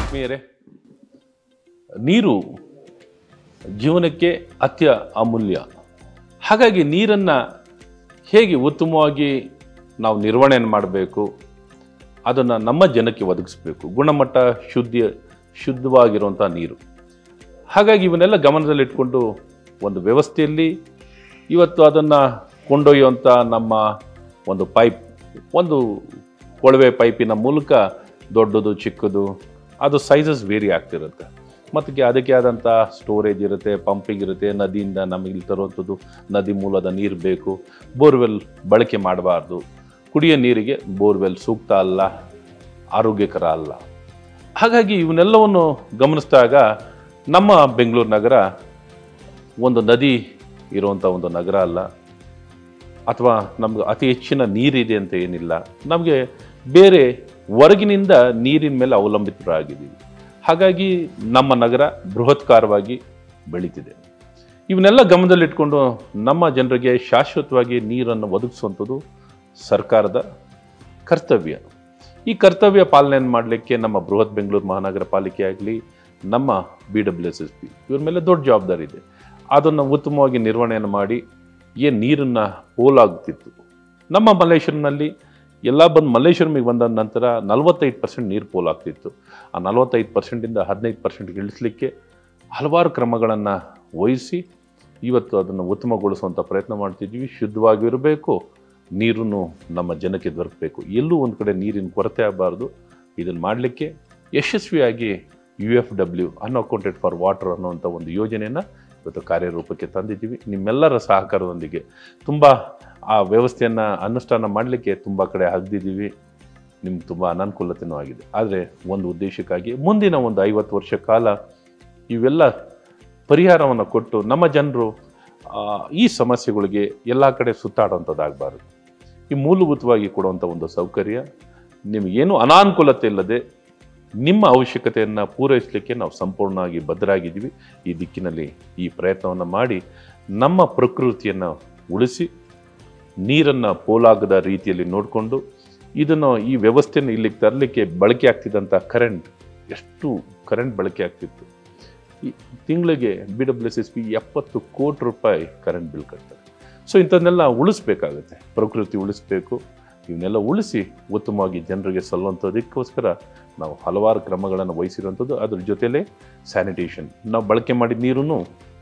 ಆತ್ಮೀಯರೇ ನೀರು ಜೀವನಕ್ಕೆ ಅತ್ಯ ಅಮೂಲ್ಯ ಹಾಗಾಗಿ ನೀರನ್ನು ಹೇಗೆ ಉತ್ತಮವಾಗಿ ನಾವು ನಿರ್ವಹಣೆಯನ್ನು ಮಾಡಬೇಕು ಅದನ್ನು ನಮ್ಮ ಜನಕ್ಕೆ ಒದಗಿಸ್ಬೇಕು ಗುಣಮಟ್ಟ ಶುದ್ಧ ಶುದ್ಧವಾಗಿರುವಂಥ ನೀರು ಹಾಗಾಗಿ ಇವನ್ನೆಲ್ಲ ಗಮನದಲ್ಲಿಟ್ಕೊಂಡು ಒಂದು ವ್ಯವಸ್ಥೆಯಲ್ಲಿ ಇವತ್ತು ಅದನ್ನು ಕೊಂಡೊಯ್ಯುವಂಥ ನಮ್ಮ ಒಂದು ಪೈಪ್ ಒಂದು ಕೊಳವೆ ಪೈಪಿನ ಮೂಲಕ ದೊಡ್ಡದು ಚಿಕ್ಕದು ಅದು ಸೈಜಸ್ ವೇರಿ ಆಗ್ತಿರುತ್ತೆ ಮತ್ತು ಅದಕ್ಕೆ ಆದಂಥ ಸ್ಟೋರೇಜ್ ಇರುತ್ತೆ ಪಂಪಿಂಗ್ ಇರುತ್ತೆ ನದಿಯಿಂದ ನಮಗೆ ಇಲ್ಲಿ ತರುವಂಥದ್ದು ನದಿ ಮೂಲದ ನೀರು ಬೇಕು ಬೋರ್ವೆಲ್ ಬಳಕೆ ಮಾಡಬಾರ್ದು ಕುಡಿಯೋ ನೀರಿಗೆ ಬೋರ್ವೆಲ್ ಸೂಕ್ತ ಅಲ್ಲ ಆರೋಗ್ಯಕರ ಅಲ್ಲ ಹಾಗಾಗಿ ಇವನ್ನೆಲ್ಲವನ್ನು ಗಮನಿಸಿದಾಗ ನಮ್ಮ ಬೆಂಗಳೂರು ನಗರ ಒಂದು ನದಿ ಇರುವಂಥ ಒಂದು ನಗರ ಅಲ್ಲ ಅಥವಾ ನಮ್ಗೆ ಅತಿ ಹೆಚ್ಚಿನ ನೀರಿದೆ ಅಂತ ಏನಿಲ್ಲ ನಮಗೆ ಬೇರೆ ಹೊರಗಿನಿಂದ ನೀರಿನ ಮೇಲೆ ಅವಲಂಬಿತರಾಗಿದ್ದೀವಿ ಹಾಗಾಗಿ ನಮ್ಮ ನಗರ ಬೃಹತ್ಕಾರವಾಗಿ ಬೆಳೀತಿದೆ ಇವನ್ನೆಲ್ಲ ಗಮನದಲ್ಲಿಟ್ಕೊಂಡು ನಮ್ಮ ಜನರಿಗೆ ಶಾಶ್ವತವಾಗಿ ನೀರನ್ನು ಒದಗಿಸುವಂಥದ್ದು ಸರ್ಕಾರದ ಕರ್ತವ್ಯ ಈ ಕರ್ತವ್ಯ ಪಾಲನೆಯನ್ನು ಮಾಡಲಿಕ್ಕೆ ನಮ್ಮ ಬೃಹತ್ ಬೆಂಗಳೂರು ಮಹಾನಗರ ಪಾಲಿಕೆ ಆಗಲಿ ನಮ್ಮ B W S S P ಇವ್ರ ಮೇಲೆ ದೊಡ್ಡ ಜವಾಬ್ದಾರಿ ಇದೆ ಅದನ್ನು ಉತ್ತಮವಾಗಿ ನಿರ್ವಹಣೆಯನ್ನು ಮಾಡಿ ಏನು ನೀರನ್ನು ಪೋಲಾಗ್ತಿತ್ತು ನಮ್ಮ ಮಲ್ಲೇಶ್ವರಂನಲ್ಲಿ ಎಲ್ಲ ಬಂದು ಮಲ್ಲೇಶ್ವರಮಿಗೆ ಬಂದ ನಂತರ ನಲವತ್ತೈದು ಪರ್ಸೆಂಟ್ ನೀರು ಪೋಲಾಗ್ತಿತ್ತು ಆ ನಲವತ್ತೈದು ಪರ್ಸೆಂಟಿಂದ ಹದಿನೈದು ಪರ್ಸೆಂಟ್ಗೆ ಇಳಿಸ್ಲಿಕ್ಕೆ ಹಲವಾರು ಕ್ರಮಗಳನ್ನು ವಹಿಸಿ ಇವತ್ತು ಅದನ್ನು ಉತ್ತಮಗೊಳಿಸುವಂಥ ಪ್ರಯತ್ನ ಮಾಡ್ತಿದ್ವಿ ಶುದ್ಧವಾಗಿರಬೇಕು ನೀರನ್ನು ನಮ್ಮ ಜನಕ್ಕೆ ದೊರಕಬೇಕು ಎಲ್ಲೂ ಒಂದು ಕಡೆ ನೀರಿನ ಕೊರತೆ ಆಗಬಾರ್ದು ಇದನ್ನು ಮಾಡಲಿಕ್ಕೆ ಯಶಸ್ವಿಯಾಗಿ U F W unaccounted for water ಅನ್ನುವಂಥ ಒಂದು ಯೋಜನೆಯನ್ನು ಇವತ್ತು ಕಾರ್ಯರೂಪಕ್ಕೆ ತಂದಿದ್ದೀವಿ ನಿಮ್ಮೆಲ್ಲರ ಸಹಕಾರದೊಂದಿಗೆ ತುಂಬ ಆ ವ್ಯವಸ್ಥೆಯನ್ನು ಅನುಷ್ಠಾನ ಮಾಡಲಿಕ್ಕೆ ತುಂಬ ಕಡೆ ಹಗ್ದಿದ್ದೀವಿ ನಿಮ್ಗೆ ತುಂಬ ಅನಾನುಕೂಲತೆಯೂ ಆಗಿದೆ ಆದರೆ ಒಂದು ಉದ್ದೇಶಕ್ಕಾಗಿ ಮುಂದಿನ ಒಂದು ಐವತ್ತು ವರ್ಷ ಕಾಲ ಇವೆಲ್ಲ ಪರಿಹಾರವನ್ನು ಕೊಟ್ಟು ನಮ್ಮ ಜನರು ಆ, ಈ ಸಮಸ್ಯೆಗಳಿಗೆ ಎಲ್ಲ ಕಡೆ ಸುತ್ತಾಡುವಂಥದ್ದಾಗಬಾರ್ದು ಈ ಮೂಲಭೂತವಾಗಿ ಕೊಡುವಂಥ ಒಂದು ಸೌಕರ್ಯ ನಿಮಗೇನು ಅನಾನುಕೂಲತೆ ಇಲ್ಲದೆ ನಿಮ್ಮ ಅವಶ್ಯಕತೆಯನ್ನು ಪೂರೈಸಲಿಕ್ಕೆ ನಾವು ಸಂಪೂರ್ಣವಾಗಿ ಬದ್ಧರಾಗಿದ್ದೀವಿ ಈ ದಿಕ್ಕಿನಲ್ಲಿ ಈ ಪ್ರಯತ್ನವನ್ನು ಮಾಡಿ ನಮ್ಮ ಪ್ರಕೃತಿಯನ್ನು ಉಳಿಸಿ ನೀರನ್ನು ಪೋಲಾಗದ ರೀತಿಯಲ್ಲಿ ನೋಡಿಕೊಂಡು ಇದನ್ನು ಈ ವ್ಯವಸ್ಥೆಯನ್ನು ಇಲ್ಲಿಗೆ ತರಲಿಕ್ಕೆ ಬಳಕೆ ಆಗ್ತಿದ್ದಂಥ ಕರೆಂಟ್ ಎಷ್ಟು ಕರೆಂಟ್ ಬಳಕೆ ಆಗ್ತಿತ್ತು ಈ ತಿಂಗಳಿಗೆ B W S S P ಎಪ್ಪತ್ತು ಕೋಟಿ ರೂಪಾಯಿ ಕರೆಂಟ್ ಬಿಲ್ ಕಟ್ತಾರೆ ಸೊ ಇಂಥದ್ದನ್ನೆಲ್ಲ ಉಳಿಸ್ಬೇಕಾಗುತ್ತೆ ಪ್ರಕೃತಿ ಉಳಿಸ್ಬೇಕು ಇವನ್ನೆಲ್ಲ ಉಳಿಸಿ ಉತ್ತಮವಾಗಿ ಜನರಿಗೆ ಸಲ್ಲುವಂಥದಕ್ಕೋಸ್ಕರ ನಾವು ಹಲವಾರು ಕ್ರಮಗಳನ್ನು ವಹಿಸಿರುವಂಥದ್ದು ಅದ್ರ ಜೊತೆಲೇ ಸ್ಯಾನಿಟೇಷನ್ ನಾವು ಬಳಕೆ ಮಾಡಿದ ನೀರನ್ನು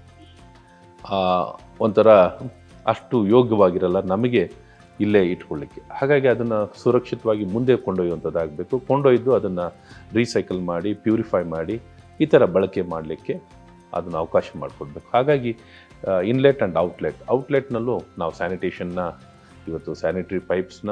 ಒಂಥರ ಅಷ್ಟು ಯೋಗ್ಯವಾಗಿರಲ್ಲ ನಮಗೆ ಇಲ್ಲೇ ಇಟ್ಕೊಳ್ಳಿಕ್ಕೆ ಹಾಗಾಗಿ ಅದನ್ನು ಸುರಕ್ಷಿತವಾಗಿ ಮುಂದೆ ಕೊಂಡೊಯ್ಯುವಂಥದ್ದಾಗಬೇಕು ಕೊಂಡೊಯ್ದು ಅದನ್ನು ರೀಸೈಕಲ್ ಮಾಡಿ ಪ್ಯೂರಿಫೈ ಮಾಡಿ ಈ ಥರ ಬಳಕೆ ಮಾಡಲಿಕ್ಕೆ ಅದನ್ನು ಅವಕಾಶ ಮಾಡಿಕೊಡ್ಬೇಕು ಹಾಗಾಗಿ ಇನ್ಲೆಟ್ ಆ್ಯಂಡ್ ಔಟ್ಲೆಟ್ ಔಟ್ಲೆಟ್ನಲ್ಲೂ ನಾವು ಸ್ಯಾನಿಟೇಷನ್ನ ಇವತ್ತು ಸ್ಯಾನಿಟರಿ ಪೈಪ್ಸ್ನ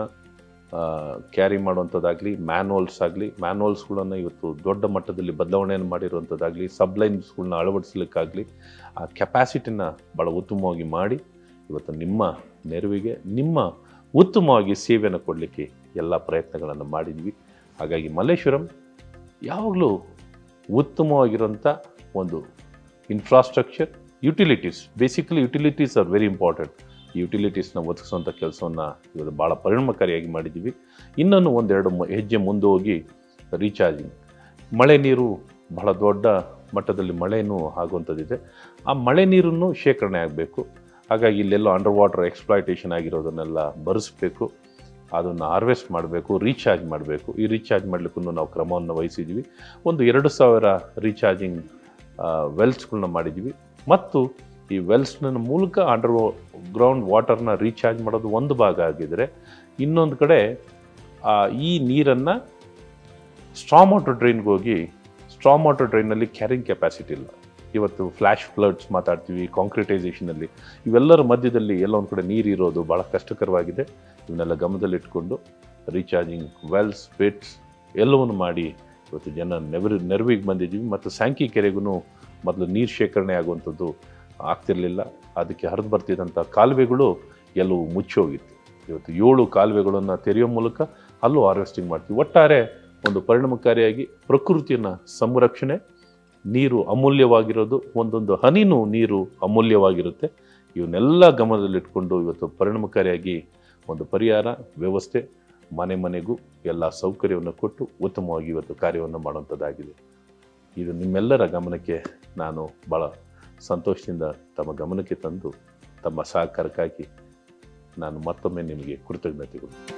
ಕ್ಯಾರಿ ಮಾಡುವಂಥದ್ದಾಗಲಿ ಮ್ಯಾನ್ವಲ್ಸ್ ಆಗಲಿ ಮ್ಯಾನ್ವಲ್ಸ್ಗಳನ್ನು ಇವತ್ತು ದೊಡ್ಡ ಮಟ್ಟದಲ್ಲಿ ಬದಲಾವಣೆಯನ್ನು ಮಾಡಿರುವಂಥದ್ದಾಗಲಿ ಸಬ್ಲೈನ್ಸ್ಗಳನ್ನ ಅಳವಡಿಸ್ಲಿಕ್ಕಾಗಲಿ ಆ ಕೆಪಾಸಿಟಿನ ಭಾಳ ಉತ್ತಮವಾಗಿ ಮಾಡಿ ಇವತ್ತು ನಿಮ್ಮ ನೆರವಿಗೆ ನಿಮ್ಮ ಉತ್ತಮವಾಗಿ ಸೇವೆಯನ್ನು ಕೊಡಲಿಕ್ಕೆ ಎಲ್ಲ ಪ್ರಯತ್ನಗಳನ್ನು ಮಾಡಿದ್ವಿ ಹಾಗಾಗಿ ಮಲ್ಲೇಶ್ವರಂ ಯಾವಾಗಲೂ ಉತ್ತಮವಾಗಿರೋಂಥ ಒಂದು infrastructure utilities basically utilities are very important ಯುಟಿಲಿಟೀಸ್ನ ಒದಗಿಸುವಂಥ ಕೆಲಸವನ್ನು ಇವತ್ತು ಭಾಳ ಪರಿಣಾಮಕಾರಿಯಾಗಿ ಮಾಡಿದ್ದೀವಿ ಇನ್ನೊಂದು ಒಂದೆರಡು ಮ- ಹೆಜ್ಜೆ ಮುಂದೆ ಹೋಗಿ ರೀಚಾರ್ಜಿಂಗ್ ಮಳೆ ನೀರು ಬಹಳ ದೊಡ್ಡ ಮಟ್ಟದಲ್ಲಿ ಮಳೆನೂ ಆಗುವಂಥದ್ದಿದೆ ಆ ಮಳೆ ನೀರನ್ನು ಶೇಖರಣೆ ಆಗಬೇಕು ಹಾಗಾಗಿ ಇಲ್ಲೆಲ್ಲೋ ಅಂಡರ್ ವಾಟರ್ ಎಕ್ಸ್ಪ್ಲಾಯ್ಟೇಷನ್ ಆಗಿರೋದನ್ನೆಲ್ಲ ಬರೆಸ್ಬೇಕು ಅದನ್ನು ಹಾರ್ವೆಸ್ಟ್ ಮಾಡಬೇಕು ರೀಚಾರ್ಜ್ ಮಾಡಬೇಕು ಈ ರೀಚಾರ್ಜ್ ಮಾಡಲಿಕ್ಕೂ ನಾವು ಕ್ರಮವನ್ನು ವಹಿಸಿದ್ವಿ ಒಂದು ಎರಡು ಸಾವಿರ ರೀಚಾರ್ಜಿಂಗ್ ವೆಲ್ಸ್ಗಳನ್ನ ಮಾಡಿದ್ವಿ ಮತ್ತು ಈ ವೆಲ್ಸ್ನ ಮೂಲಕ ಅಂಡರ್ ಗ್ರೌಂಡ್ ವಾಟರ್ನ ರೀಚಾರ್ಜ್ ಮಾಡೋದು ಒಂದು ಭಾಗ ಆಗಿದ್ರೆ ಇನ್ನೊಂದು ಕಡೆ ಆ, ಈ ನೀರನ್ನು ಸ್ಟ್ರಾಮ್ ವಾಟರ್ ಡ್ರೈನ್ಗೆ ಹೋಗಿ ಸ್ಟ್ರಾಮ್ ವಾಟರ್ ಡ್ರೈನಲ್ಲಿ ಕ್ಯಾರಿಂಗ್ ಕೆಪಾಸಿಟಿ ಇಲ್ಲ ಇವತ್ತು ಫ್ಲ್ಯಾಶ್ ಫ್ಲಡ್ಸ್ ಮಾತಾಡ್ತೀವಿ ಕಾಂಕ್ರಿಟೈಸೇಷನಲ್ಲಿ ಇವೆಲ್ಲರ ಮಧ್ಯದಲ್ಲಿ ಎಲ್ಲ ಒಂದು ಕಡೆ ನೀರು ಇರೋದು ಭಾಳ ಕಷ್ಟಕರವಾಗಿದೆ ಇವನ್ನೆಲ್ಲ ಗಮನದಲ್ಲಿಟ್ಕೊಂಡು ರೀಚಾರ್ಜಿಂಗ್ ವೆಲ್ಸ್ ಪಿಟ್ಸ್ ಎಲ್ಲವನ್ನು ಮಾಡಿ ಇವತ್ತು ಜನ ನೆವರು ನೆರವಿಗೆ ಬಂದಿದ್ದೀವಿ ಮತ್ತು ಸ್ಯಾಂಕಿ ಕೆರೆಗೂ ಮೊದಲು ನೀರು ಶೇಖರಣೆ ಆಗುವಂಥದ್ದು ಆಗ್ತಿರಲಿಲ್ಲ ಅದಕ್ಕೆ ಹರಿದು ಬರ್ತಿದ್ದಂಥ ಕಾಲುವೆಗಳು ಎಲ್ಲವೂ ಮುಚ್ಚೋಗಿತ್ತು ಇವತ್ತು ಏಳು ಕಾಲುವೆಗಳನ್ನು ತೆರೆಯೋ ಮೂಲಕ ಅಲ್ಲೂ ಹಾರ್ವೆಸ್ಟಿಂಗ್ ಮಾಡ್ತೀವಿ ಒಟ್ಟಾರೆ ಒಂದು ಪರಿಣಾಮಕಾರಿಯಾಗಿ ಪ್ರಕೃತಿಯನ್ನು ಸಂರಕ್ಷಣೆ ನೀರು ಅಮೂಲ್ಯವಾಗಿರೋದು ಒಂದೊಂದು ಹನಿನೂ ನೀರು ಅಮೂಲ್ಯವಾಗಿರುತ್ತೆ ಇವನ್ನೆಲ್ಲ ಗಮನದಲ್ಲಿಟ್ಕೊಂಡು ಇವತ್ತು ಪರಿಣಾಮಕಾರಿಯಾಗಿ ಒಂದು ಪರಿಹಾರ ವ್ಯವಸ್ಥೆ ಮನೆ ಮನೆಗೂ ಎಲ್ಲ ಸೌಕರ್ಯವನ್ನು ಕೊಟ್ಟು ಉತ್ತಮವಾಗಿ ಇವತ್ತು ಕಾರ್ಯವನ್ನು ಮಾಡುವಂಥದ್ದಾಗಿದೆ ಇದು ನಿಮ್ಮೆಲ್ಲರ ಗಮನಕ್ಕೆ ನಾನು ಭಾಳ ಸಂತೋಷದಿಂದ ತಮ್ಮ ಗಮನಕ್ಕೆ ತಂದು ತಮ್ಮ ಸಹಕಾರಕ್ಕಾಗಿ ನಾನು ಮತ್ತೊಮ್ಮೆ ನಿಮಗೆ ಕೃತಜ್ಞತೆಗಳು